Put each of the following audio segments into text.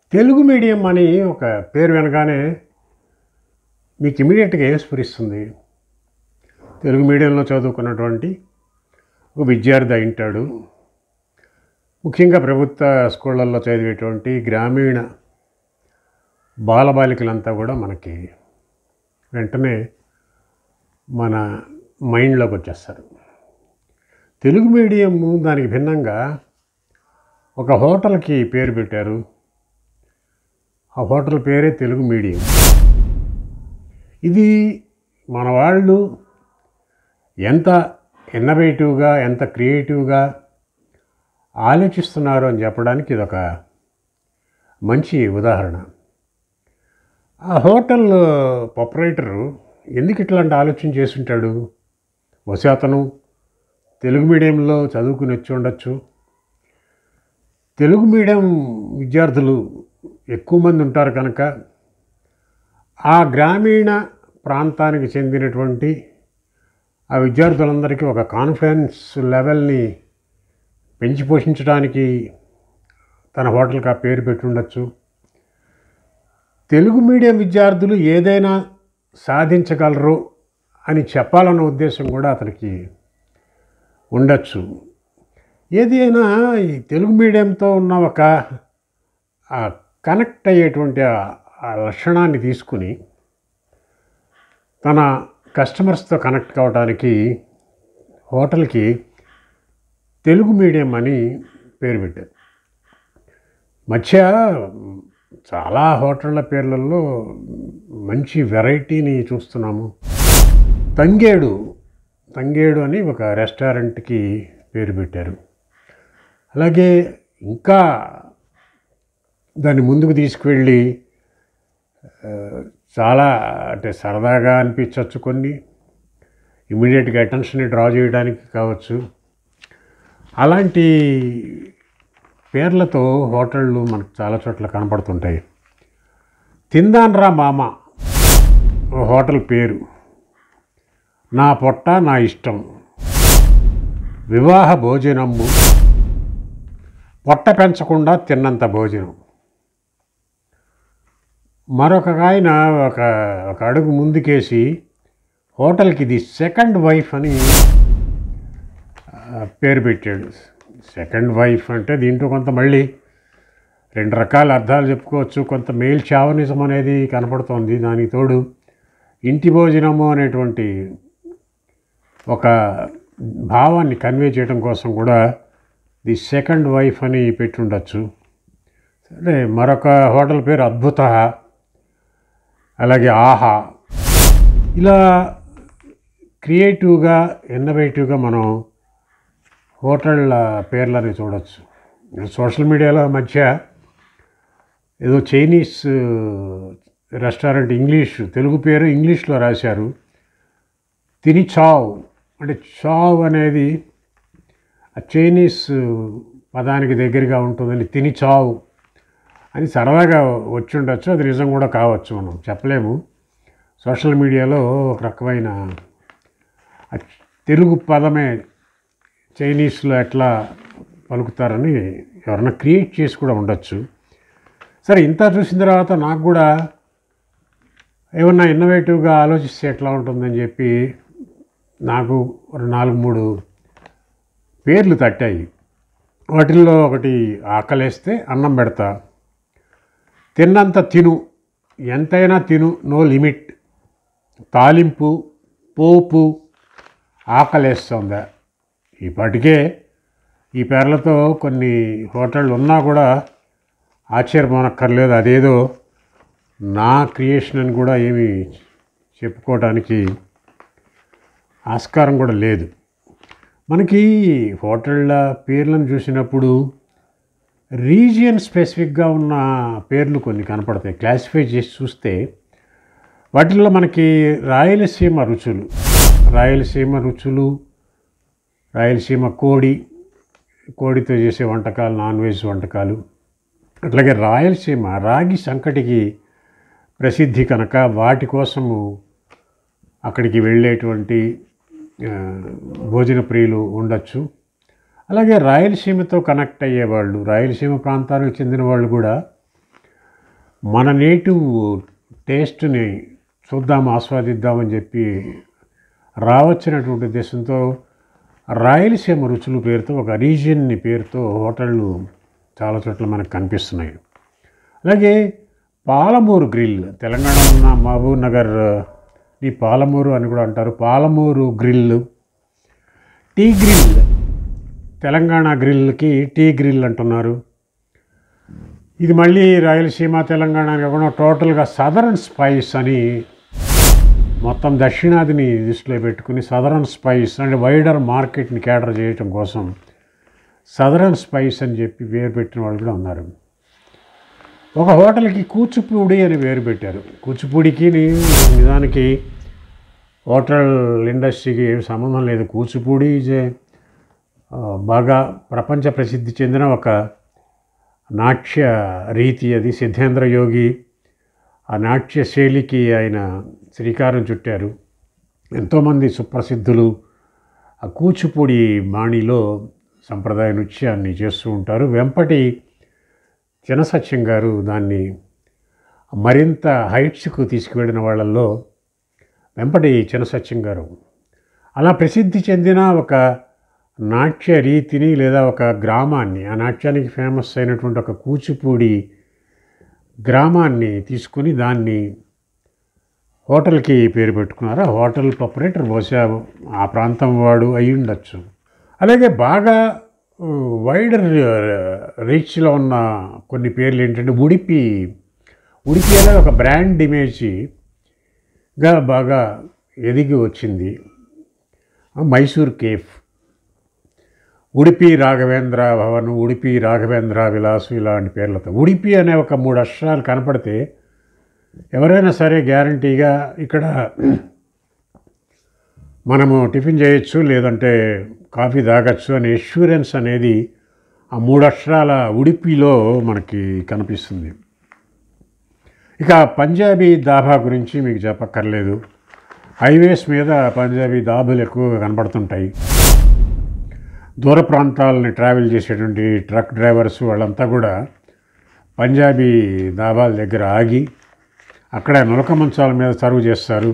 Telugu medium అని ఒక పేరు వినగానే మీకు ఇమీడియట్గా ఏం స్ఫురిస్తుంది తెలుగు మీడియంలో చదువుకున్నటువంటి ఒక విద్యార్థి అయింటాడు ముఖ్యంగా ప్రభుత్వ స్కూళ్ళల్లో చదివేటువంటి గ్రామీణ బాలబాలికలంతా కూడా మనకి వెంటనే మన మైండ్లోకి వచ్చేస్తారు తెలుగు మీడియం దానికి భిన్నంగా ఒక హోటల్కి పేరు పెట్టారు ఆ హోటల్ పేరే తెలుగు మీడియం ఇది మన వాళ్ళు ఎంత ఇన్నోవేటివ్గా ఎంత క్రియేటివ్గా ఆలోచిస్తున్నారు అని చెప్పడానికి ఇదొక మంచి ఉదాహరణ ఆ హోటల్ ప్రొపరేటరు ఎందుకు ఇట్లాంటి ఆలోచన చేసి ఉంటాడు బహుశా అతను తెలుగు మీడియంలో చదువుకుని వచ్చి ఉండొచ్చు తెలుగు మీడియం విద్యార్థులు ఎక్కువ మంది ఉంటారు కనుక ఆ గ్రామీణ ప్రాంతానికి చెందినటువంటి ఆ విద్యార్థులందరికీ ఒక కాన్ఫిడెన్స్ లెవెల్ని పెంచి పోషించడానికి తన హోటల్కి ఆ పేరు పెట్టి ఉండొచ్చు తెలుగు మీడియం విద్యార్థులు ఏదైనా సాధించగలరు అని చెప్పాలన్న ఉద్దేశం కూడా అతనికి ఉండొచ్చు ఏది అయినా ఈ తెలుగు మీడియంతో ఉన్న ఒక ఆ కనెక్ట్ అయ్యేటువంటి ఆ- ఆ లక్షణాన్ని తీసుకుని తన కస్టమర్స్తో కనెక్ట్ కావడానికి హోటల్కి తెలుగు మీడియం అని పేరు పెట్టారు మధ్య చాలా హోటళ్ళ పేర్లలో మంచి వెరైటీని చూస్తున్నాము తంగేడు తంగేడు అని ఒక రెస్టారెంట్కి పేరు పెట్టారు అలాగే ఇంకా దాన్ని ముందుకు తీసుకువెళ్ళి ఆ, చాలా అంటే సరదాగా అనిపించవచ్చు కొన్ని ఇమీడియట్గా అటెన్షన్ని డ్రా చేయడానికి కావచ్చు అలాంటి పేర్లతో హోటళ్ళు మనకు చాలా చోట్ల కనపడుతుంటాయి తిందాన్రా మామ ఓ హోటల్ పేరు నా పొట్ట నా ఇష్టం వివాహ భోజనము పొట్ట పెంచకుండా తిన్నంత భోజనం మరొక ఆయన ఒక ఒక అడుగు ముందుకేసి హోటల్కి ఇది సెకండ్ వైఫ్ అని ఆ, పేరు పెట్టాడు సెకండ్ వైఫ్ అంటే దీంట్లో కొంత మళ్ళీ రెండు రకాల అర్థాలు చెప్పుకోవచ్చు కొంత మేల్ చావనిజం అనేది కనపడుతోంది దానికి తోడు ఇంటి భోజనము అనేటువంటి ఒక భావాన్ని కన్వే చేయడం కోసం కూడా ది సెకండ్ వైఫ్ అని పెట్టి ఉండొచ్చు సరే మరొక హోటల్ పేరు అద్భుత అలాగే ఆహా ఇలా క్రియేటివ్గా ఇన్నోవేటివ్గా మనం హోటళ్ళ పేర్లని చూడొచ్చు సోషల్ మీడియాలో మధ్య ఏదో చైనీస్ రెస్టారెంట్ ఇంగ్లీష్ తెలుగు పేరు ఇంగ్లీష్లో రాశారు తిని చావ్ అంటే చావ్ అనేది ఆ చైనీస్ పదానికి దగ్గరగా ఉంటుందని తిని చావ్ అని సరదాగా వచ్చి ఉండొచ్చు అది నిజం కూడా కావచ్చు మనం చెప్పలేము సోషల్ మీడియాలో ఒక రకమైన ఆ తెలుగు పదమే చైనీస్లో ఎట్లా పలుకుతారని ఎవరన్నా క్రియేట్ చేసి కూడా ఉండొచ్చు సరే ఇంత చూసిన తర్వాత నాకు కూడా ఏమన్నా ఇన్నోవేటివ్గా ఆలోచిస్తే ఎట్లా ఉంటుందని చెప్పి నాకు ఒక నాలుగు మూడు పేర్లు తట్టాయి వాటిల్లో ఒకటి ఆకలేస్తే అన్నం పెడతా తిన్నంత తిను ఎంతైనా తిను నో లిమిట్ తాలింపు పోపు ఆకలేస్తుందా ఇప్పటికే ఈ పేర్లతో కొన్ని హోటళ్ళు ఉన్నా కూడా ఆశ్చర్యపోనక్కర్లేదు అదేదో నా క్రియేషన్ అని కూడా ఏమి చెప్పుకోవడానికి ఆస్కారం కూడా లేదు మనకి హోటళ్ళ పేర్లను చూసినప్పుడు రీజియన్ స్పెసిఫిక్గా ఉన్న పేర్లు కొన్ని కనపడతాయి క్లాసిఫై చేసి చూస్తే వాటిల్లో మనకి రాయలసీమ రుచులు రాయలసీమ రుచులు రాయలసీమ కోడి కోడితో చేసే వంటకాలు నాన్ వెజ్ వంటకాలు అట్లాగే రాయలసీమ రాగి సంకటికి ప్రసిద్ధి కనుక వాటి కోసము అక్కడికి వెళ్ళేటువంటి ఆ, భోజన ప్రియులు ఉండొచ్చు అలాగే రాయలసీమతో కనెక్ట్ అయ్యేవాళ్ళు రాయలసీమ ప్రాంతానికి చెందిన వాళ్ళు కూడా మన నేటివ్ టేస్ట్ని చూద్దాం ఆస్వాదిద్దామని చెప్పి రావచ్చినటువంటి ఉద్దేశంతో రాయలసీమ రుచులు పేరుతో ఒక రీజియన్ని పేరుతో హోటళ్ళు చాలా చోట్ల మనకు కనిపిస్తున్నాయి అలాగే పాలమూరు గ్రిల్ తెలంగాణ ఉన్న మహబూబ్ నగర్ ఈ పాలమూరు అని కూడా అంటారు Palamuru grill T grill Telangana గ్రిల్కి టీ గ్రిల్ అంటున్నారు ఇది మళ్ళీ రాయలసీమ తెలంగాణ అని కాకుండా టోటల్గా సదరన్ స్పైస్ అని మొత్తం దక్షిణాదిని దృష్టిలో పెట్టుకుని సదరన్ స్పైస్ అంటే వైడర్ మార్కెట్ని క్యాటర్ చేయటం కోసం సదరన్ స్పైస్ అని చెప్పి పేరు పెట్టిన వాళ్ళు కూడా ఉన్నారు ఒక హోటల్కి కూచిపూడి అని పేరు పెట్టారు కూచిపూడికి నిజానికి హోటల్ ఇండస్ట్రీకి ఏమి సంబంధం లేదు కూచిపూడి ఈజ్ ఏ బాగా ప్రపంచ ప్రసిద్ధి చెందిన ఒక నాట్య రీతి అది సిద్ధేంద్ర యోగి ఆ నాట్య శైలికి ఆయన శ్రీకారం చుట్టారు ఎంతోమంది సుప్రసిద్ధులు ఆ కూచిపూడి బాణిలో సంప్రదాయ నృత్యాన్ని చేస్తూ ఉంటారు వెంపటి చినసత్యం గారు దాన్ని మరింత హైట్స్కు తీసుకువెళ్ళిన వాళ్ళల్లో వెంపటి చినసత్యం గారు అలా ప్రసిద్ధి చెందిన ఒక నాట్య రీతిని లేదా ఒక గ్రామాన్ని ఆ నాట్యానికి ఫేమస్ అయినటువంటి ఒక కూచిపూడి గ్రామాన్ని తీసుకుని దాన్ని హోటల్కి పేరు పెట్టుకున్నారు ఆ హోటల్ ఆపరేటర్ బహుశా ఆ ప్రాంతం వాడు అయి ఉండొచ్చు అలాగే బాగా వైడర్ రీచ్లో ఉన్న కొన్ని పేర్లు ఏంటంటే ఉడిపి ఉడిపి అనేది ఒక బ్రాండ్ ఇమేజ్గా బాగా ఎదిగి వచ్చింది మైసూర్ కేఫ్ ఉడిపి రాఘవేంద్ర భవన్ ఉడిపి రాఘవేంద్ర విలాసు ఇలాంటి పేర్లతో ఉడిపి అనే ఒక మూడు అక్షరాలు కనపడితే ఎవరైనా సరే గ్యారంటీగా ఇక్కడ మనము టిఫిన్ చేయొచ్చు లేదంటే కాఫీ తాగొచ్చు అనే ఎష్యూరెన్స్ అనేది ఆ మూడు అక్షరాల ఉడిపిలో మనకి కనిపిస్తుంది ఇక పంజాబీ దాబా గురించి మీకు చెప్పక్కర్లేదు హైవేస్ మీద పంజాబీ దాబాలు ఎక్కువగా కనబడుతుంటాయి దూర ప్రాంతాలని ట్రావెల్ చేసేటువంటి ట్రక్ డ్రైవర్స్ వాళ్ళంతా కూడా పంజాబీ దాబాల దగ్గర ఆగి అక్కడ నులక మంచాల మీద సర్వ్ చేస్తారు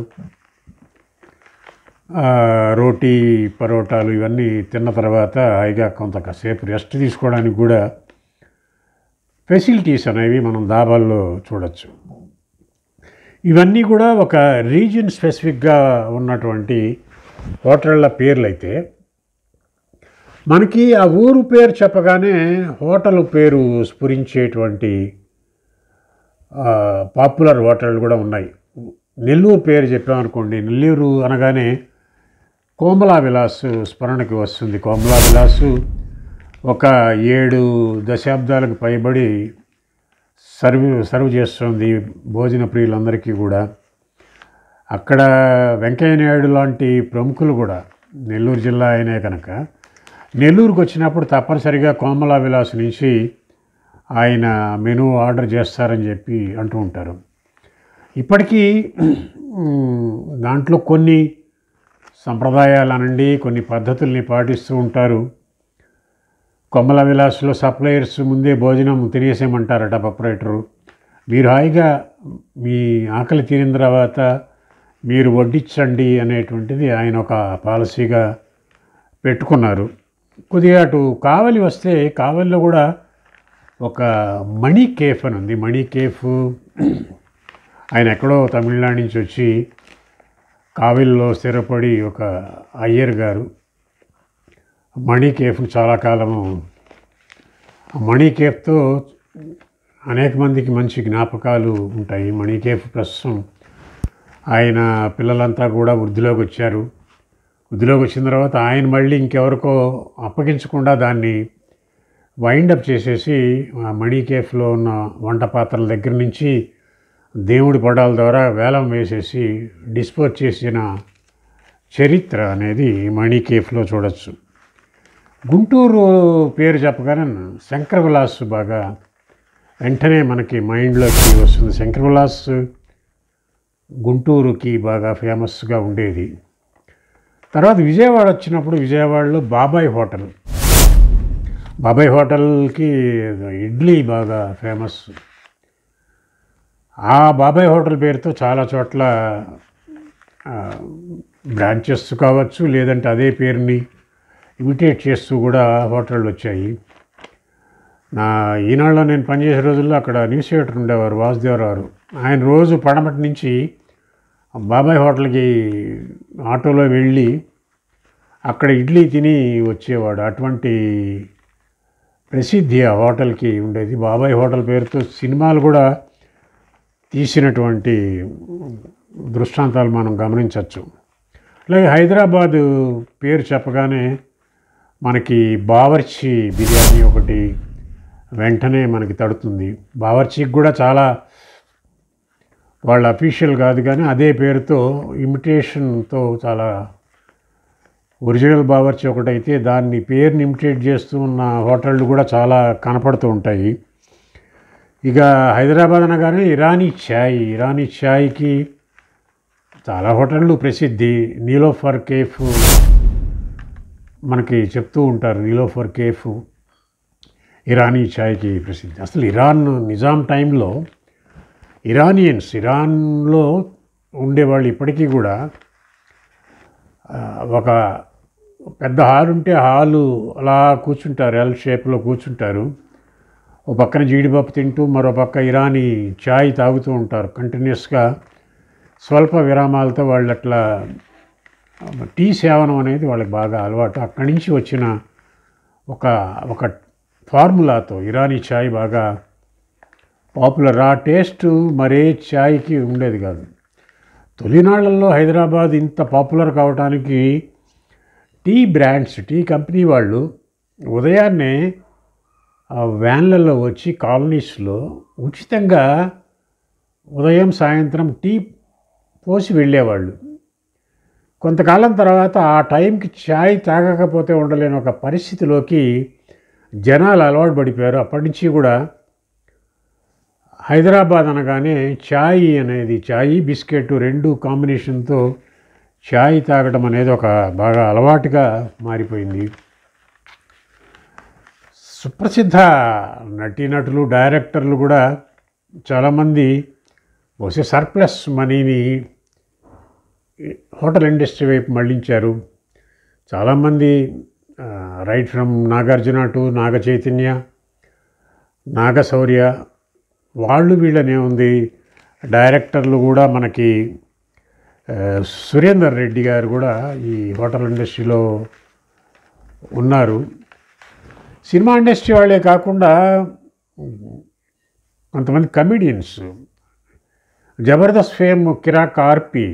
ఆ, రోటీ పరోటాలు ఇవన్నీ తిన్న తర్వాత హాయిగా కొంత కాసేపు రెస్ట్ తీసుకోవడానికి కూడా ఫెసిలిటీస్ అనేవి మనం దాబాల్లో చూడొచ్చు ఇవన్నీ కూడా ఒక రీజియన్ స్పెసిఫిక్గా ఉన్నటువంటి హోటళ్ళ పేర్లు అయితే మనకి ఆ ఊరు పేరు చెప్పగానే హోటల్ పేరు స్ఫురించేటువంటి ఆ, పాపులర్ హోటళ్ళు కూడా ఉన్నాయి నెల్లూరు పేరు చెప్పామనుకోండి నెల్లూరు అనగానే కోమలా విలాస్ స్మరణకి వస్తుంది కోమలా విలాసు ఒక ఏడు దశాబ్దాలకు పైబడి సర్వ్ సర్వ్ చేస్తుంది భోజన ప్రియులందరికీ కూడా అక్కడ వెంకయ్య నాయుడు లాంటి ప్రముఖులు కూడా నెల్లూరు జిల్లా అయినే కనుక నెల్లూరుకు వచ్చినప్పుడు తప్పనిసరిగా కోమలా విలాస్ నుంచి ఆయన మెనూ ఆర్డర్ చేస్తారని చెప్పి అంటూ ఉంటారు ఇప్పటికీ మ్, దాంట్లో కొన్ని సంప్రదాయాలు అనండి కొన్ని పద్ధతుల్ని పాటిస్తూ ఉంటారు కొమ్మల విలాస్లో సప్లయర్స్ ముందే భోజనం తినేసేయమంటారట ఆపరేటరు మీరు హాయిగా మీ ఆకలి తినిన తర్వాత మీరు వడ్డించండి అనేటువంటిది ఆయన ఒక పాలసీగా పెట్టుకున్నారు కొద్దిగా అటు కావలి వస్తే కావలిలో కూడా ఒక మణి కేఫ్ అని ఉంది మణి కేఫ్ ఆయన ఎక్కడో తమిళనాడు నుంచి వచ్చి కావిల్లో స్థిరపడి ఒక అయ్యర్ గారు మణి కేఫ్ చాలా కాలము ఆ మణి కేఫ్తో అనేక మందికి మంచి జ్ఞాపకాలు ఉంటాయి మణి కేఫ్ ప్రస్తుతం ఆయన పిల్లలంతా కూడా వృద్ధిలోకి వచ్చారు వృద్ధిలోకి వచ్చిన తర్వాత ఆయన మళ్ళీ ఇంకెవరికో అప్పగించకుండా దాన్ని వైండప్ చేసేసి ఆ మణి కేఫ్లో ఉన్న వంట పాత్రల దగ్గర నుంచి దేవుడి పడాల ద్వారా వేలం వేసేసి డిస్పోజ్ చేసిన చరిత్ర అనేది మణి కేఫ్లో చూడొచ్చు గుంటూరు పేరు చెప్పగానే శంకర విలాస్ బాగా వెంటనే మనకి మైండ్లోకి వస్తుంది శంకర విలాస్ గుంటూరుకి బాగా ఫేమస్గా ఉండేది తర్వాత విజయవాడ వచ్చినప్పుడు విజయవాడలో బాబాయ్ హోటల్ బాబాయ్ హోటల్కి ఇడ్లీ బాగా ఫేమస్ ఆ బాబాయ్ హోటల్ పేరుతో చాలా చోట్ల బ్రాంచెస్ కావచ్చు లేదంటే అదే పేరుని ఇమిటేట్ చేస్తూ కూడా హోటళ్ళు వచ్చాయి నా ఈనాడులో నేను పనిచేసే రోజుల్లో అక్కడ న్యూస్ ఎడిటర్ ఉండేవారు వాసుదేవరావు ఆయన రోజు పడమటి నుంచి బాబాయ్ హోటల్కి ఆటోలో వెళ్ళి అక్కడ ఇడ్లీ తిని వచ్చేవాడు అటువంటి ప్రసిద్ధి ఆ హోటల్కి ఉండేది బాబాయ్ హోటల్ పేరుతో సినిమాలు కూడా తీసినటువంటి దృష్టాంతాలు మనం గమనించవచ్చు అలాగే హైదరాబాదు పేరు చెప్పగానే మనకి బావర్చి బిర్యానీ ఒకటి వెంటనే మనకి తడుతుంది బావర్చీకి కూడా చాలా వాళ్ళ అఫీషియల్ కాదు కానీ అదే పేరుతో ఇమిటేషన్తో చాలా ఒరిజినల్ బావర్చి ఒకటైతే దాన్ని పేరుని ఇమిటేట్ చేస్తూ ఉన్న హోటళ్ళు కూడా చాలా కనపడుతూ ఉంటాయి ఇక హైదరాబాద్ అనగానే ఇరానీ ఛాయ్ ఇరానీ ఛాయ్కి చాలా హోటళ్ళు ప్రసిద్ధి నీలోఫర్ కేఫ్ మనకి చెప్తూ ఉంటారు నీలోఫర్ కేఫ్ ఇరానీ ఛాయ్కి ప్రసిద్ధి అసలు ఇరాన్ నిజాం టైంలో ఇరానియన్స్ ఇరాన్లో ఉండేవాళ్ళు ఇప్పటికీ కూడా ఆ, ఒక పెద్ద హాల్ ఉంటే హాలు అలా కూర్చుంటారు ఎల్ షేప్లో కూర్చుంటారు ఓ పక్కన జీడిపప్పు తింటూ మరో పక్క ఇరానీ ఛాయ్ తాగుతూ ఉంటారు కంటిన్యూస్గా స్వల్ప విరామాలతో వాళ్ళు అట్లా టీ సేవనం అనేది వాళ్ళకి బాగా అలవాటు అక్కడి నుంచి వచ్చిన ఒక ఒక ఫార్ములాతో ఇరానీ ఛాయ్ బాగా పాపులర్ ఆ టేస్ట్ మరే ఛాయ్కి ఉండేది కాదు తొలినాళ్లలో హైదరాబాద్ ఇంత పాపులర్ కావడానికి టీ బ్రాండ్స్ టీ కంపెనీ వాళ్ళు ఉదయాన్నే ఆ వ్యాన్లలో వచ్చి కాలనీస్లో ఉచితంగా ఉదయం సాయంత్రం టీ పోసి వెళ్ళేవాళ్ళు కొంతకాలం తర్వాత ఆ టైంకి ఛాయ్ తాగకపోతే ఉండలేని ఒక పరిస్థితిలోకి జనాలు అలవాటు పడిపోయారు అప్పటి నుంచి కూడా హైదరాబాద్ అనగానే ఛాయ్ అనేది ఛాయ్ బిస్కెట్ రెండు కాంబినేషన్తో ఛాయ్ తాగడం అనేది ఒక బాగా అలవాటుగా మారిపోయింది సుప్రసిద్ధ నటీనటులు డైరెక్టర్లు కూడా చాలామంది బహుశా సర్ప్లస్ మనీని హోటల్ ఇండస్ట్రీ వైపు మళ్ళించారు చాలామంది right from Nagarjuna to Naga Chaitanya Nagashaurya వాళ్ళు వీళ్ళనే ఉంది డైరెక్టర్లు కూడా మనకి ఆ, సురేందర్ రెడ్డి గారు కూడా ఈ హోటల్ ఇండస్ట్రీలో ఉన్నారు సినిమా ఇండస్ట్రీ వాళ్ళే కాకుండా కొంతమంది కమెడియన్స్ జబర్దస్త్ ఫేమ్ కిరాక్ ఆర్పి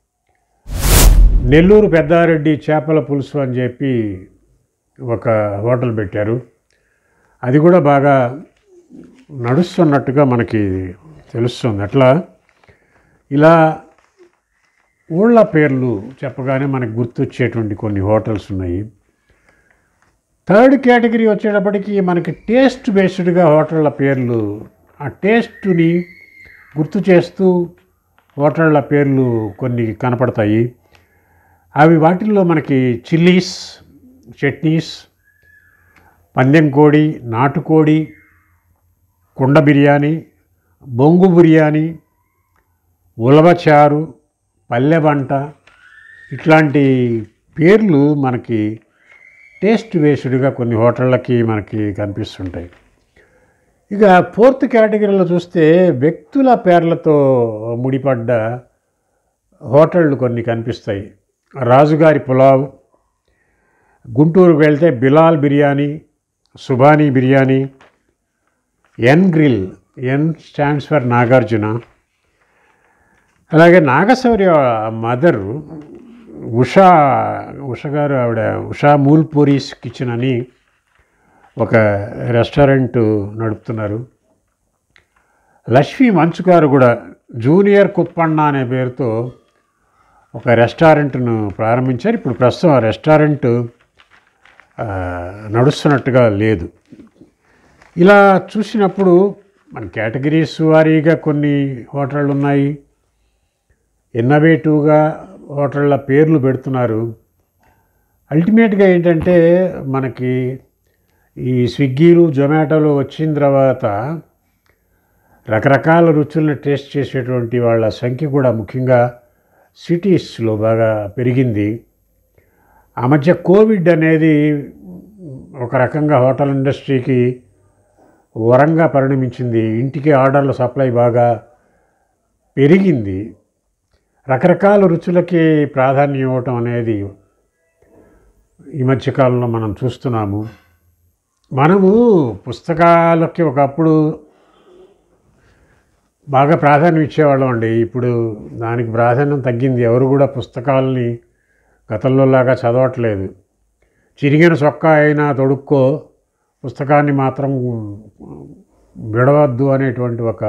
నెల్లూరు పెద్దారెడ్డి చేపల పులుసు అని చెప్పి ఒక హోటల్ పెట్టారు అది కూడా బాగా నడుస్తున్నట్టుగా మనకి తెలుస్తుంది అట్లా ఇలా ఊళ్ళ పేర్లు చెప్పగానే మనకు గుర్తొచ్చేటువంటి కొన్ని హోటల్స్ ఉన్నాయి థర్డ్ కేటగిరీ వచ్చేటప్పటికి మనకి టేస్ట్ బేస్డ్గా హోటళ్ళ పేర్లు ఆ టేస్ట్ని గుర్తు చేస్తూ హోటళ్ళ పేర్లు కొన్ని కనపడతాయి అవి వాటిల్లో మనకి చిల్లీస్ చట్నీస్ పందెం కోడి నాటుకోడి కుండ బిర్యానీ బొంగు బిర్యానీ ఉలవచారు పల్లె వంట ఇట్లాంటి పేర్లు మనకి టేస్ట్ బేస్డ్గా కొన్ని హోటళ్ళకి మనకి కనిపిస్తుంటాయి ఇక ఫోర్త్ కేటగిరీలో చూస్తే వ్యక్తుల పేర్లతో ముడిపడ్డ హోటళ్ళు కొన్ని కనిపిస్తాయి రాజుగారి పులావ్ గుంటూరుకు వెళ్తే Bilal biryani Subhani biryani N grill N stands for Nagarjuna అలాగే నాగశౌర్య మదర్ ఉషా ఉష గారు ఆవిడ ఉషా మూల్పూరీస్ కిచెన్ అని ఒక రెస్టారెంట్ నడుపుతున్నారు లక్ష్మీ మంచు గారు కూడా జూనియర్ కుప్పಣ್ణ అనే పేరుతో ఒక రెస్టారెంట్ను ప్రారంభించారు ఇప్పుడు ప్రస్తుతం ఆ రెస్టారెంట్ ఆ, నడుస్తున్నట్టుగా లేదు ఇలా చూసినప్పుడు మన కేటగిరీస్ వారీగా కొన్ని హోటళ్ళు ఉన్నాయి ఇన్నోవేటివ్గా హోటళ్ళ పేర్లు పెడుతున్నారు అల్టిమేట్గా ఏంటంటే మనకి ఈ స్విగ్గీలు జొమాటోలు వచ్చిన తర్వాత రకరకాల రుచులను టేస్ట్ చేసేటువంటి వాళ్ళ సంఖ్య కూడా ముఖ్యంగా సిటీస్లో బాగా పెరిగింది ఆ మధ్య కోవిడ్ అనేది ఒక రకంగా హోటల్ ఇండస్ట్రీకి వరంగా పరిణమించింది ఇంటికి ఆర్డర్ల సప్లై బాగా పెరిగింది రకరకాల రుచులకి ప్రాధాన్యం ఇవ్వటం అనేది ఈ మధ్యకాలంలో మనం చూస్తున్నాము మనము పుస్తకాలకి ఒకప్పుడు బాగా ప్రాధాన్యం ఇచ్చేవాళ్ళం అండి ఇప్పుడు దానికి ప్రాధాన్యం తగ్గింది ఎవరు కూడా పుస్తకాలని గతంలో లాగా చదవట్లేదు చిరిగిన చొక్కా అయినా తొడుక్కో పుస్తకాన్ని మాత్రం విడవద్దు అనేటువంటి ఒక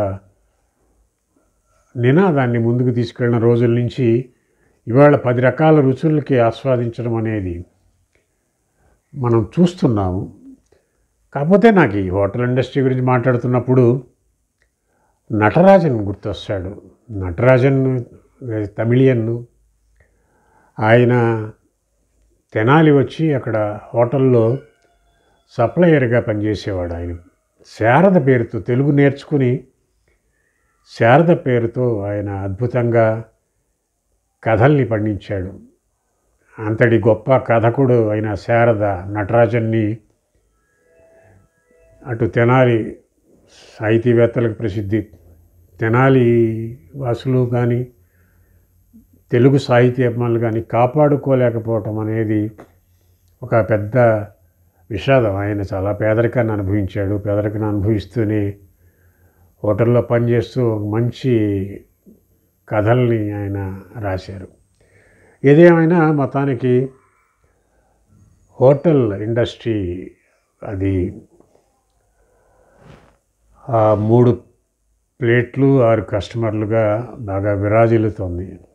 నినాదాన్ని ముందుకు తీసుకెళ్ళిన రోజుల నుంచి ఇవాళ పది రకాల రుచులకి ఆస్వాదించడం అనేది మనం చూస్తున్నాము కాకపోతే నాకు ఈ హోటల్ ఇండస్ట్రీ గురించి మాట్లాడుతున్నప్పుడు నటరాజన్ గుర్తొస్తాడు నటరాజన్ తమిళియన్ ఆయన తెనాలి వచ్చి అక్కడ హోటల్లో సప్లయర్గా పనిచేసేవాడు ఆయన శారద పేరుతో తెలుగు నేర్చుకుని శారద పేరుతో ఆయన అద్భుతంగా కథల్ని పండించాడు అంతటి గొప్ప కథకుడు అయిన శారద నటరాజన్ని అటు తెనాలి సాహితీవేత్తలకు ప్రసిద్ధి తెనాలి వాసులు కానీ తెలుగు సాహితీ అభిమానులు కానీ కాపాడుకోలేకపోవటం అనేది ఒక పెద్ద విషాదం ఆయన చాలా పేదరికాన్ని అనుభవించాడు పేదరికాన్ని అనుభవిస్తూనే హోటల్లో పనిచేస్తూ ఒక మంచి కథల్ని ఆయన రాశారు ఏదేమైనా మొత్తానికి హోటల్ ఇండస్ట్రీ అది ఆ మూడు ప్లేట్లు ఆరు కస్టమర్లుగా బాగా విరాజిల్లుతోంది